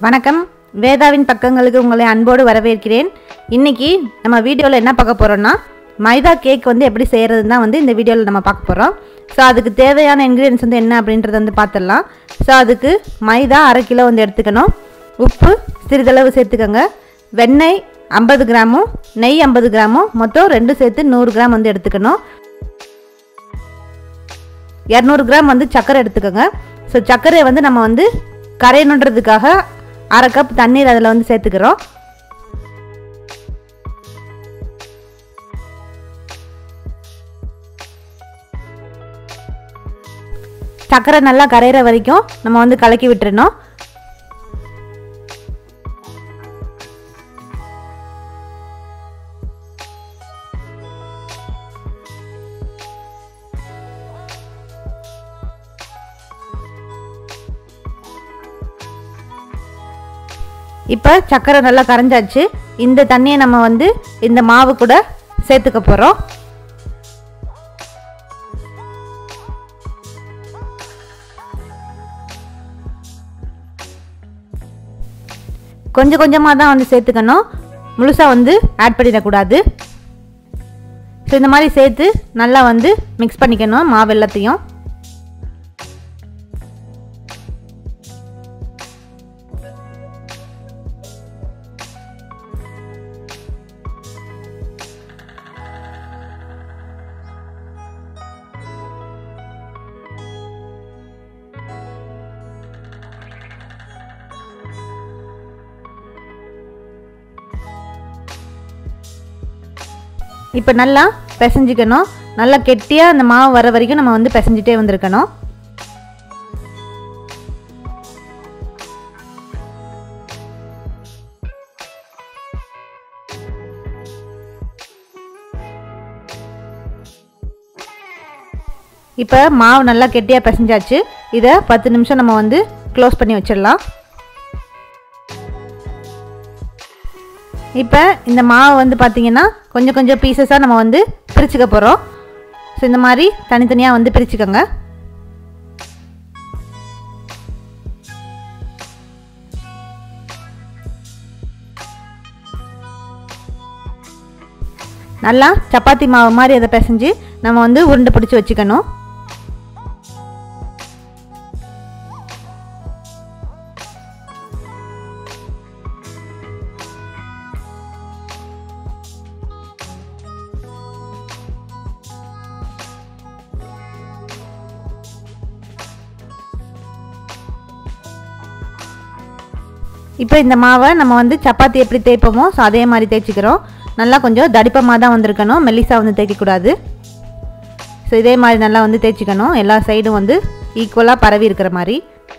வணக்கம் வேதாவின் பக்கங்களுக்கு உங்களை அன்போடு வரவேற்கிறேன் இன்னைக்கு நம்ம வீடியோவில் என்ன பார்க்க போகிறோம்னா மைதா கேக் வந்து எப்படி செய்கிறதுன்னு தான் வந்து இந்த வீடியோவில் நம்ம பார்க்க போகிறோம் ஸோ அதுக்கு தேவையான இன்க்ரீடியன்ஸ் வந்து என்ன அப்படின்றத வந்து பார்த்துடலாம் ஸோ அதுக்கு மைதா அரை கிலோ வந்து எடுத்துக்கணும் உப்பு சிறிதளவு சேர்த்துக்கோங்க வெண்ணெய் ஐம்பது கிராமும் நெய் ஐம்பது கிராமும் மொத்தம் ரெண்டு சேர்த்து நூறு கிராம் வந்து எடுத்துக்கணும் இரநூறு கிராம் வந்து சர்க்கரை எடுத்துக்கோங்க ஸோ சர்க்கரையை வந்து நம்ம வந்து கரையணுன்றதுக்காக அரை கப் தண்ணீர் அதில் வந்து சேர்த்துக்கிறோம் சர்க்கரை நல்லா கரையிற வரைக்கும் நம்ம வந்து கலக்கி விட்டுறணும் இப்போ சர்க்கரை நல்லா கரைஞ்சாச்சு இந்த தண்ணியை நம்ம வந்து இந்த மாவு கூட சேர்த்துக்க போகிறோம் கொஞ்சம் கொஞ்சமாக தான் வந்து சேர்த்துக்கணும் முழுசாக வந்து ஆட் பண்ணிடக்கூடாது ஸோ இந்த மாதிரி சேர்த்து நல்லா வந்து மிக்ஸ் பண்ணிக்கணும் மாவு எல்லாத்தையும் இப்போ நல்லா பிசைஞ்சிக்கணும் நல்லா கெட்டியாக அந்த மாவு வர வரைக்கும் நம்ம வந்து பிசைஞ்சிட்டே வந்திருக்கணும் இப்போ மாவு நல்லா கெட்டியாக பிசைஞ்சாச்சு இதை பத்து நிமிஷம் நம்ம வந்து க்ளோஸ் பண்ணி வச்சிடலாம் இப்போ இந்த மாவு வந்து பார்த்திங்கன்னா கொஞ்சம் கொஞ்சம் பீசஸாக நம்ம வந்து பிரிச்சுக்க போகிறோம் ஸோ இந்த மாதிரி தனித்தனியாக வந்து பிரிச்சுக்கோங்க நல்லா சப்பாத்தி மாவு மாதிரி அதை பிசைஞ்சு நம்ம வந்து உருண்டை பிடிச்சி வச்சுக்கணும் இப்போ இந்த மாவை நம்ம வந்து சப்பாத்தி எப்படி தேய்ப்போமோ ஸோ அதே மாதிரி தேய்ச்சிக்கிறோம் நல்லா கொஞ்சம் தடிப்பமாக தான் வந்திருக்கணும் மெல்லிசாக வந்து தேய்க்கக்கூடாது ஸோ இதே மாதிரி நல்லா வந்து தேய்ச்சிக்கணும் எல்லா சைடும் வந்து ஈக்குவலாக பரவி இருக்கிற மாதிரி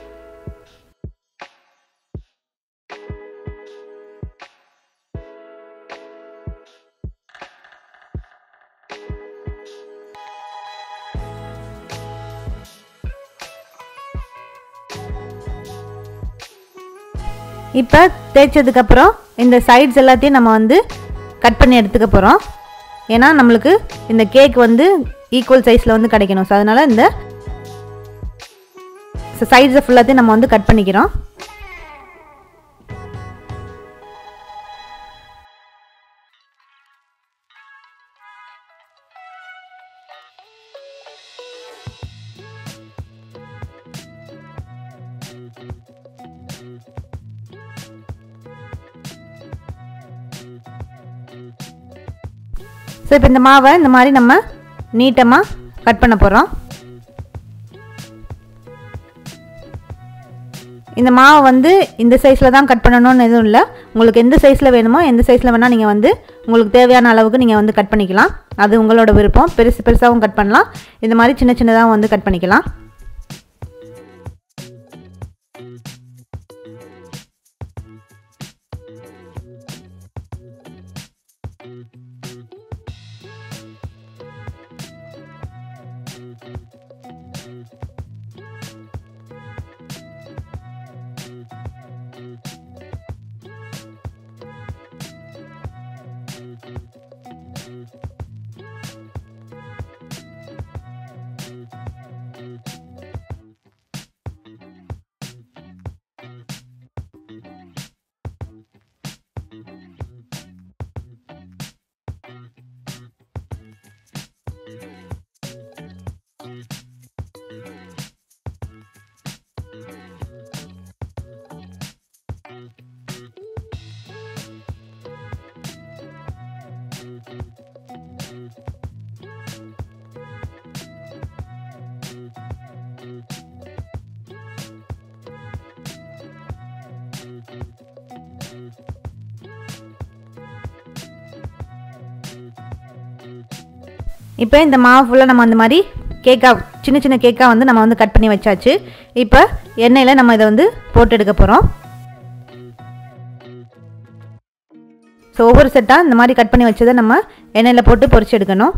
இப்போ தேய்ச்சதுக்கப்புறம் இந்த சைட்ஸ் எல்லாத்தையும் நம்ம வந்து கட் பண்ணி எடுத்துக்க போகிறோம் ஏன்னா நம்மளுக்கு இந்த கேக் வந்து ஈக்குவல் சைஸில் வந்து கிடைக்கணும் ஸோ அதனால் இந்த சைட்ஸை ஃபுல்லாத்தையும் நம்ம வந்து கட் பண்ணிக்கிறோம் ஸோ இப்போ இந்த மாவை இந்த மாதிரி நம்ம நீட்டமாக கட் பண்ண போகிறோம் இந்த மாவை வந்து இந்த சைஸில் தான் கட் பண்ணணும்னு எதுவும் இல்லை உங்களுக்கு எந்த சைஸில் வேணுமோ எந்த சைஸில் வேணால் நீங்கள் வந்து உங்களுக்கு தேவையான அளவுக்கு நீங்கள் வந்து கட் பண்ணிக்கலாம் அது உங்களோட விருப்பம் பெருசு பெருசாகவும் கட் பண்ணலாம் இந்த மாதிரி சின்ன சின்னதாகவும் வந்து கட் பண்ணிக்கலாம் இப்போ இந்த மாவு ஃபுல்லாக நம்ம அந்த மாதிரி கேக்காக சின்ன சின்ன கேக்காக வந்து நம்ம வந்து கட் பண்ணி வச்சாச்சு இப்போ எண்ணெயில் நம்ம இதை வந்து போட்டு எடுக்க போகிறோம் ஸோ ஒவ்வொரு செட்டாக இந்த மாதிரி கட் பண்ணி வச்சதை நம்ம எண்ணெயில் போட்டு பொரிச்சு எடுக்கணும்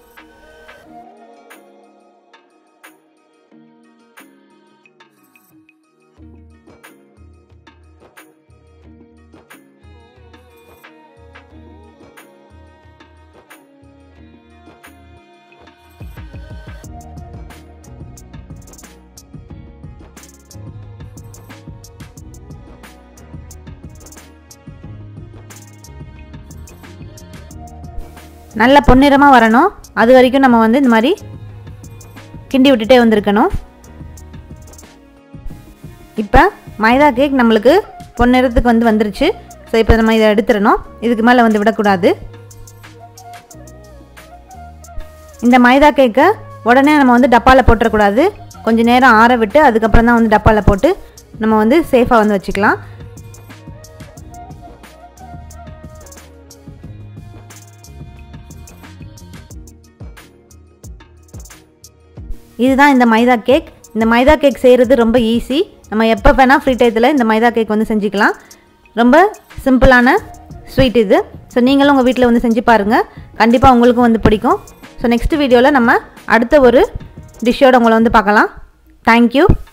நல்ல பொன்னிறமாக வரணும் அது வரைக்கும் நம்ம வந்து இந்த மாதிரி கிண்டி விட்டுட்டே வந்திருக்கணும் இப்போ மைதா கேக் நம்மளுக்கு பொன்னிறத்துக்கு வந்து வந்துருச்சு ஸோ இப்போ நம்ம இதை எடுத்துடணும் இதுக்கு மேலே வந்து விடக்கூடாது இந்த மைதா கேக்கை உடனே நம்ம வந்து டப்பாவில் போட்டுறக்கூடாது கொஞ்சம் நேரம் ஆற விட்டு அதுக்கப்புறம் தான் வந்து டப்பாவில் போட்டு நம்ம வந்து சேஃபாக வந்து வச்சுக்கலாம் இதுதான் இந்த மைதா கேக் இந்த மைதா கேக் செய்கிறது ரொம்ப ஈஸி நம்ம எப்போ வேணால் ஃப்ரீ டயத்தில் இந்த மைதா கேக் வந்து செஞ்சுக்கலாம் ரொம்ப சிம்பிளான ஸ்வீட் இது ஸோ நீங்களும் உங்கள் வீட்டில் வந்து செஞ்சு பாருங்கள் கண்டிப்பாக உங்களுக்கும் வந்து பிடிக்கும் ஸோ நெக்ஸ்ட் வீடியோவில் நம்ம அடுத்த ஒரு டிஷ்ஷோட உங்களை வந்து பார்க்கலாம் தேங்க்யூ